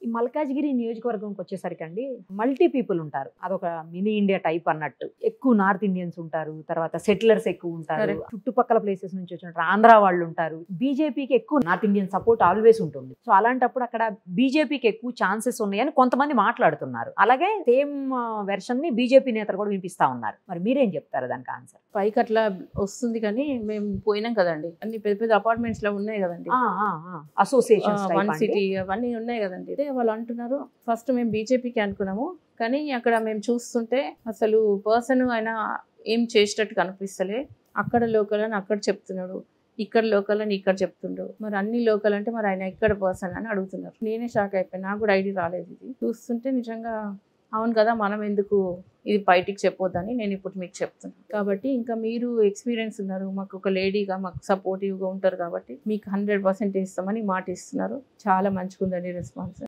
మల్కాజ్గిరి నియోజకవర్గంకి వచ్చేసరికి అండి multi people ఉంటారు అదొక మినీ ఇండియా టైప్ అన్నట్టు ఎక్కువ నార్త్ ఇండియన్స్ ఉంటారు తర్వాత సెటిలర్స్ ఎక్కువ ఉంటారు Correct. చుట్టుపక్కల ప్లేసెస్ నుంచి వచ్చిన ఆంధ్ర వాళ్ళు ఉంటారు బీజేపీకి ఎక్కువ నార్త్ ఇండియన్ సపోర్ట్ ఆల్వేస్ ఉంటుంది సో అలాంటప్పుడు అక్కడ బీజేపీకి ఎక్కువ ఛాన్సెస్ ఉన్నాయని కొంతమంది మాట్లాడుతున్నారు అలాగే సేమ్ వెర్షన్ ని బీజేపీ నేతలు కూడా వినిపిస్తా ఉన్నారు మరి మీరేం చెప్తారు దానికి ఆన్సర్ పైకి అట్లా వస్తుంది కానీ మేము పోయినాం కదండి అన్ని పెద్ద పెద్ద అపార్ట్మెంట్స్ లో ఉన్నాయి కదండి అసోసియేషన్ వన్ సిటీ అవన్నీ ఉన్నాయి కదండి అదే వాళ్ళు అంటున్నారు ఫస్ట్ మేము బీజేపీకి అనుకున్నాము కానీ అక్కడ మేము చూస్తుంటే అసలు పర్సన్ ఆయన ఏం చేసేటట్టు కనిపిస్తలే అక్కడ లోకల్ అని అక్కడ చెప్తున్నాడు ఇక్కడ లోకల్ అని ఇక్కడ చెప్తుండు మరి అన్ని లోకల్ అంటే మరి ఆయన ఎక్కడ పర్సన్ అని అడుగుతున్నారు నేనే షాక్ అయిపోయాను నాకు కూడా ఐడి రాలేదు ఇది చూస్తుంటే నిజంగా అవును కదా మనం ఎందుకు ఇది బయటికి చెప్పొద్దని నేను ఇప్పుడు మీకు చెప్తున్నాను కాబట్టి ఇంకా మీరు ఎక్స్పీరియన్స్ ఉన్నారు మాకు ఒక లేడీగా మాకు సపోర్టివ్గా ఉంటారు కాబట్టి మీకు హండ్రెడ్ పర్సెంట్ ఇస్తామని మాట ఇస్తున్నారు చాలా మంచిగా ఉందండి రెస్పాన్స్